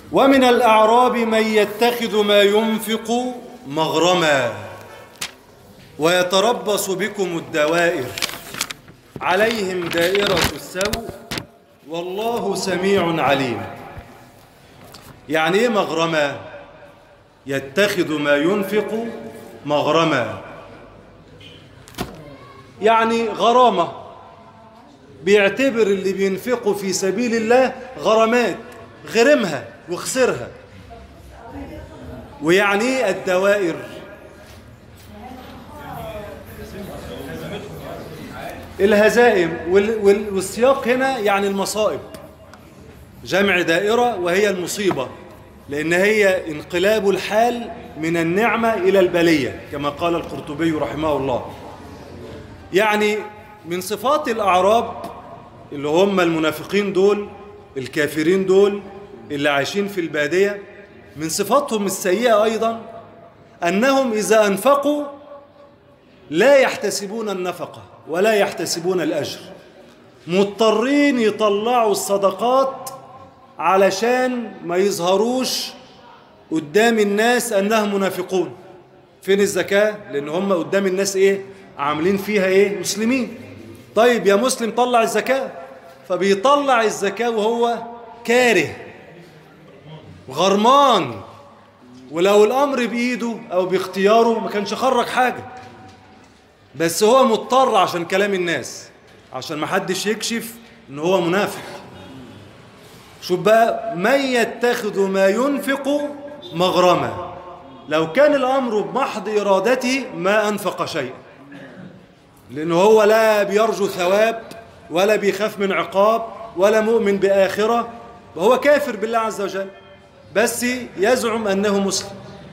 ومن الأعراب من يتخذ ما ينفق مغرما ويتربص بكم الدوائر عليهم دائرة السوء والله سميع عليم يعني ايه مغرما يتخذ ما ينفق مغرما يعني غرامة بيعتبر اللي بينفقه في سبيل الله غرامات غرمها وخسرها ويعني ايه الدوائر الهزائم وال- وال- والسياق هنا يعني المصائب جمع دائرة وهي المصيبة لأن هي انقلاب الحال من النعمة إلى البلية كما قال القرطبي رحمه الله يعني من صفات الأعراب اللي هم المنافقين دول الكافرين دول اللي عايشين في البادية من صفاتهم السيئة أيضا أنهم إذا أنفقوا لا يحتسبون النفقة ولا يحتسبون الأجر مضطرين يطلعوا الصدقات علشان ما يظهروش قدام الناس أنهم منافقون فين الزكاة؟ لأن هم قدام الناس إيه؟ عاملين فيها إيه؟ مسلمين طيب يا مسلم طلع الزكاة فبيطلع الزكاة وهو كاره غرمان ولو الأمر بإيده أو باختياره ما كانش خرج حاجة بس هو مضطر عشان كلام الناس عشان ما حدش يكشف ان هو منافق شوف بقى من يتخذ ما ينفق مغرما لو كان الامر بمحض ارادته ما انفق شيئا لانه هو لا بيرجو ثواب ولا بيخاف من عقاب ولا مؤمن باخره وهو كافر بالله عز وجل بس يزعم انه مسلم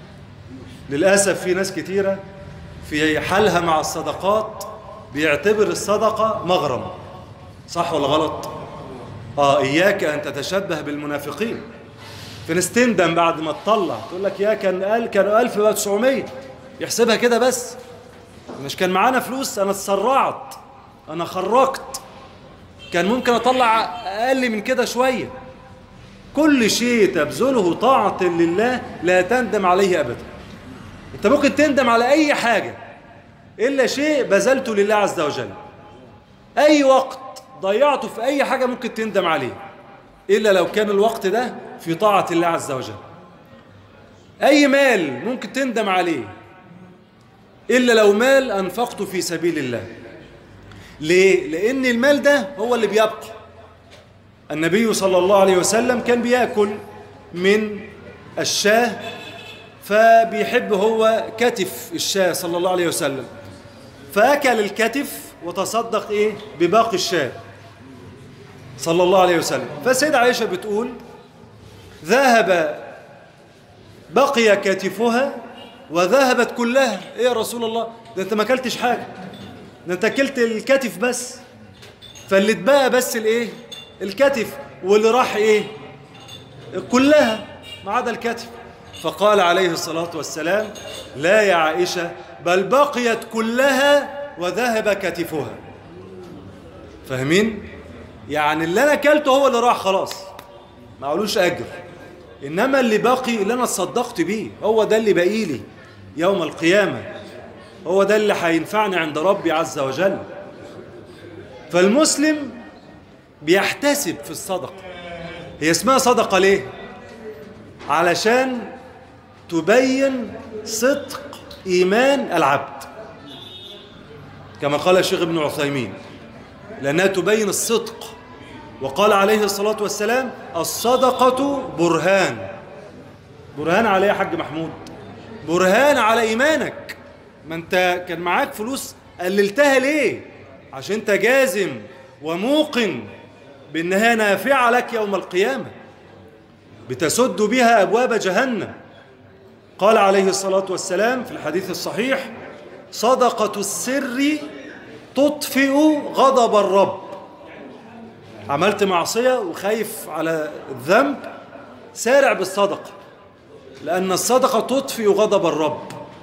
للاسف في ناس كتيره في حالها مع الصدقات بيعتبر الصدقة مغرم صح ولا غلط آه إياك أن تتشبه بالمنافقين في ناس تندم بعد ما تطلع تقول لك يا كان قال كانوا 1900 يحسبها كده بس مش كان معانا فلوس أنا اتسرعت أنا خرجت كان ممكن أطلع أقل من كده شوية كل شيء تبذله طاعة لله لا تندم عليه أبداً انت ممكن تندم على اي حاجة الا شيء بذلته لله عز وجل اي وقت ضيعته في اي حاجة ممكن تندم عليه الا لو كان الوقت ده في طاعة الله عز وجل اي مال ممكن تندم عليه الا لو مال انفقته في سبيل الله ليه لان المال ده هو اللي بيبقى النبي صلى الله عليه وسلم كان بياكل من الشاه فبيحب هو كتف الشاة صلى الله عليه وسلم فأكل الكتف وتصدق إيه بباقي الشاة صلى الله عليه وسلم فسيدة عائشة بتقول ذهب بقي كتفها وذهبت كلها إيه يا رسول الله ده أنت ما أكلتش حاجة ده أنت أكلت الكتف بس فاللي اتبقى بس الإيه الكتف واللي راح إيه كلها ما عدا الكتف فقال عليه الصلاة والسلام لا يا عائشة بل بقيت كلها وذهب كتفها فاهمين؟ يعني اللي أنا أكلته هو اللي راح خلاص ما علوش أجر إنما اللي باقي اللي أنا تصدقت بيه هو ده اللي باقي لي يوم القيامة هو ده اللي هينفعني عند ربي عز وجل فالمسلم بيحتسب في الصدقة هي اسمها صدقة ليه؟ علشان تبين صدق إيمان العبد كما قال الشيخ ابن عثيمين لأنها تبين الصدق وقال عليه الصلاة والسلام الصدقة برهان برهان عليه يا حاج محمود برهان على إيمانك ما أنت كان معاك فلوس قللتها ليه عشان أنت جازم وموقن بأنها نافعة لك يوم القيامة بتسد بها أبواب جهنم قال عليه الصلاة والسلام في الحديث الصحيح صدقة السر تطفئ غضب الرب عملت معصية وخايف على الذنب سارع بالصدقة لأن الصدقة تطفئ غضب الرب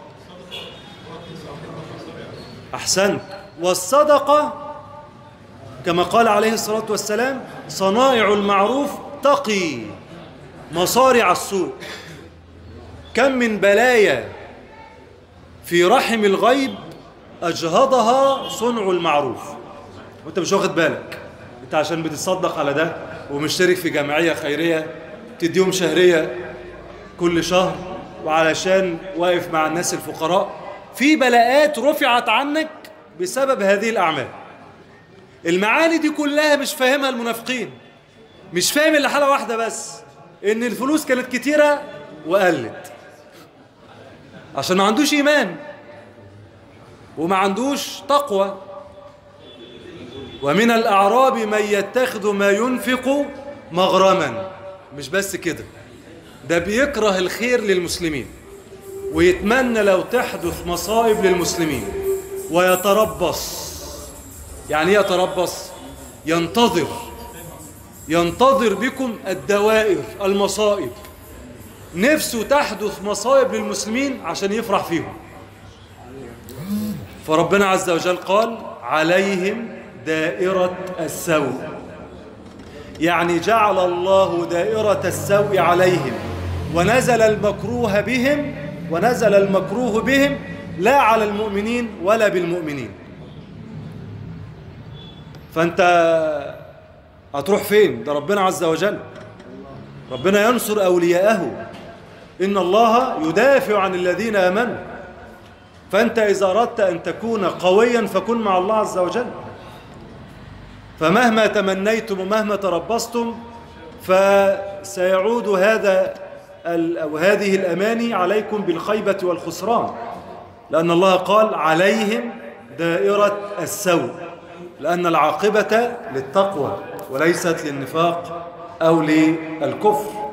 أحسنت والصدقة كما قال عليه الصلاة والسلام صنائع المعروف تقي مصارع السوء كم من بلايا في رحم الغيب أجهضها صنع المعروف وانت مش واخد بالك انت عشان بتتصدق على ده ومشترك في جمعية خيرية تديهم شهرية كل شهر وعلشان واقف مع الناس الفقراء في بلاءات رفعت عنك بسبب هذه الأعمال المعاني دي كلها مش فاهمها المنافقين مش فاهم إلا حالة واحدة بس إن الفلوس كانت كتيرة وقلت عشان ما عندوش إيمان وما عندوش تقوى ومن الأعراب من يتخذ ما ينفق مغرما مش بس كده ده بيكره الخير للمسلمين ويتمنى لو تحدث مصائب للمسلمين ويتربص يعني ايه يتربص ينتظر ينتظر بكم الدوائر المصائب نفسه تحدث مصائب للمسلمين عشان يفرح فيهم فربنا عز وجل قال عليهم دائرة السوء يعني جعل الله دائرة السوء عليهم ونزل المكروه بهم ونزل المكروه بهم لا على المؤمنين ولا بالمؤمنين فأنت هتروح فين ده ربنا عز وجل ربنا ينصر أولياءه إن الله يدافع عن الذين آمنوا فأنت إذا أردت أن تكون قويا فكن مع الله عز وجل فمهما تمنيتم ومهما تربصتم فسيعود هذا أو هذه الأماني عليكم بالخيبة والخسران لأن الله قال عليهم دائرة السوء لأن العاقبة للتقوى وليست للنفاق أو للكفر